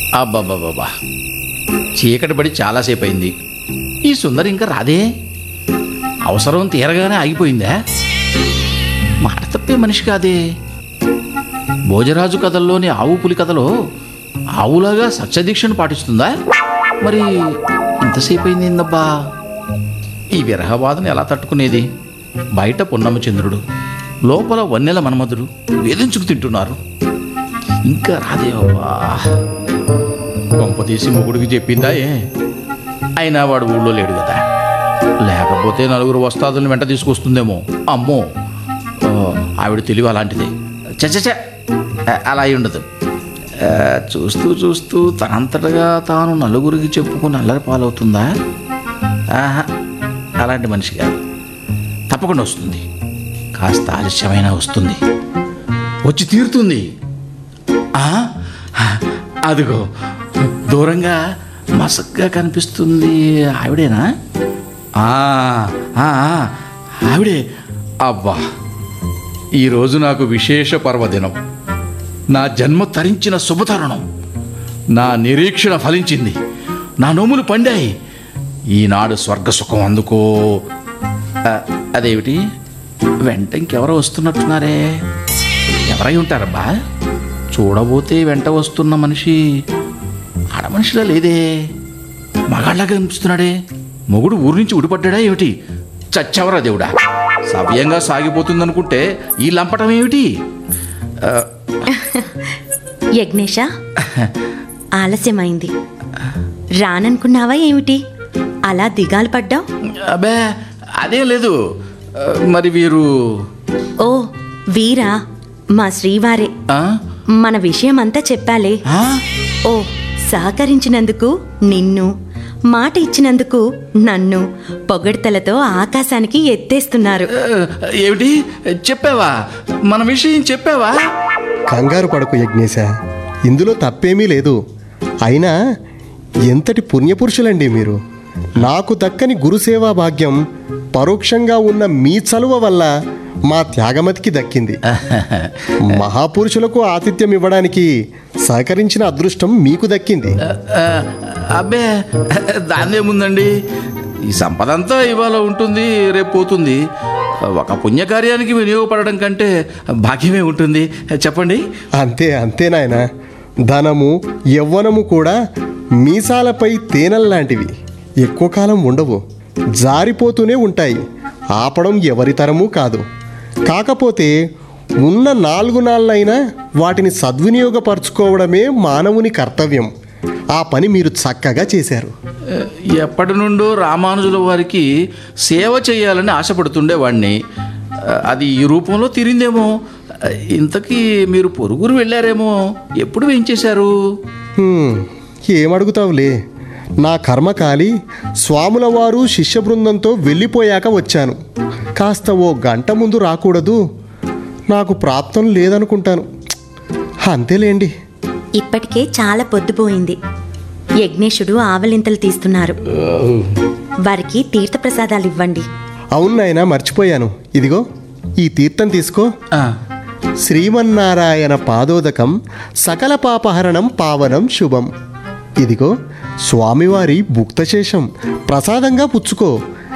అబ్బాబ్బాబ్బా చీకటి పడి చాలాసేపు అయింది ఈ సుందరి ఇంకా రాదే అవసరం తీరగానే ఆగిపోయిందా మాట తప్పే మనిషి కాదే భోజరాజు కథల్లోని ఆవు పులి కథలో ఆవులాగా సత్యదీక్షను పాటిస్తుందా మరి ఇంతసేపు అయింది ఏందబ్బా ఈ విరహవాదన ఎలా తట్టుకునేది బయట పున్నమ చంద్రుడు లోపల వన్నెల మన్మధుడు వేధించుకు తింటున్నారు ఇంకా రాదేవబ్బా కొంప తీసి మొగుడికి చెప్పిందా ఏ అయినా వాడు ఊళ్ళో లేడు కదా లేకపోతే నలుగురు వస్తాదుల్ని వెంట తీసుకొస్తుందేమో అమ్మో ఓ, ఆవిడ తెలివి అలాంటిదే చచ్చ అలా అయి ఉండదు ఆ, చూస్తూ చూస్తూ తనంతటగా తాను నలుగురికి చెప్పుకుని అల్లరి పాలవుతుందా ఆహా అలాంటి మనిషి కాదు తప్పకుండా వస్తుంది కాస్త ఆలస్యమైనా వస్తుంది వచ్చి తీరుతుంది ఆ, అదిగో దూరంగా మసగ్గా కనిపిస్తుంది ఆవిడేనా ఆ, ఆ, ఆ, ఆవిడే అబ్బా ఈరోజు నాకు విశేష పర్వదినం నా జన్మ తరించిన శుభతరుణం నా నిరీక్షణ ఫలించింది నా నోములు పండాయి ఈనాడు స్వర్గసుఖం అందుకో ఆ, అదేమిటి వెంట ఇంకెవరో వస్తున్నట్టున్నారే ఎవరై ఉంటారబ్బా చూడబోతే వెంట వస్తున్న మనిషి ఆడమనిషిలా లేదే మగాళ్ళగా కనిపిస్తున్నాడే మొగుడు ఊరి నుంచి ఉడిపడ్డా ఏమిటి చచ్చవరా దేవుడా సవ్యంగా సాగిపోతుందనుకుంటే ఈ లంపటం ఏమిటి ఆ, యజ్ఞేష ఆలస్యమైంది రాననుకున్నావా ఏమిటి అలా దిగాలు పడ్డావు అబ్బే అదేం లేదు ఆ, మరి వీరు ఓ వీరా మా శ్రీవారే ఆ? మన విషయం అంతా చెప్పాలే ఆ? ఓ సహకరించినందుకు నిన్ను మాట ఇచ్చినందుకు నన్ను పొగడ్తలతో ఆకాశానికి ఎత్తేస్తున్నారు ఆ, ఏమిటి చెప్పావా మన విషయం చెప్పావా కంగారు పడకు యజ్ఞేశ ఇందులో తప్పేమీ లేదు అయినా ఎంతటి పుణ్యపురుషులండి మీరు నాకు దక్కని గురుసేవా భాగ్యం పరోక్షంగా ఉన్న మీ చలువ వల్ల మా త్యాగమతికి దక్కింది మహాపురుషులకు ఆతిథ్యం ఇవ్వడానికి సహకరించిన అదృష్టం మీకు దక్కింది ఆ, అబ్బే దాన్నేముందండి ఈ సంపద అంతా ఇవాళ ఉంటుంది రేపు పోతుంది ఒక పుణ్యకార్యానికి వినియోగపడడం కంటే భాగ్యమే ఉంటుంది చెప్పండి అంతే అంతే నాయన ధనము యవ్వనము కూడా మీసాలపై తేనెల్లాంటివి ఎక్కువ కాలం ఉండవు జారిపోతూనే ఉంటాయి ఆపడం ఎవరి తరమూ కాదు కాకపోతే ఉన్న నాలుగు నాళ్ళైనా వాటిని సద్వినియోగపరచుకోవడమే మానవుని కర్తవ్యం ఆ పని మీరు చక్కగా చేశారు ఎప్పటి నుండో రామానుజుల వారికి సేవ చేయాలని ఆశపడుతుండేవాడిని అది ఈ రూపంలో తీరిందేమో ఇంతకీ మీరు పొరుగురు వెళ్ళారేమో ఎప్పుడు వేయించేశారు హ్మ్, ఏమడుగుతావులే నా కర్మకాలి స్వాముల వారు శిష్య బృందంతో వెళ్ళిపోయాక వచ్చాను కాస్త ఓ గంట ముందు రాకూడదు నాకు ప్రాప్తం లేదనుకుంటాను అంతేలేండి ఇప్పటికే చాలా పొద్దుపోయింది యజ్ఞేశుడు ఆవలింతలు తీస్తున్నారు వారికి తీర్థప్రసాదాలు ఇవ్వండి అవును నాయనా మర్చిపోయాను ఇదిగో ఈ తీర్థం తీసుకో ఆ, శ్రీమన్నారాయణ పాదోదకం సకల పాపహరణం పావనం శుభం ఇదిగో స్వామివారి భుక్తశేషం ప్రసాదంగా పుచ్చుకో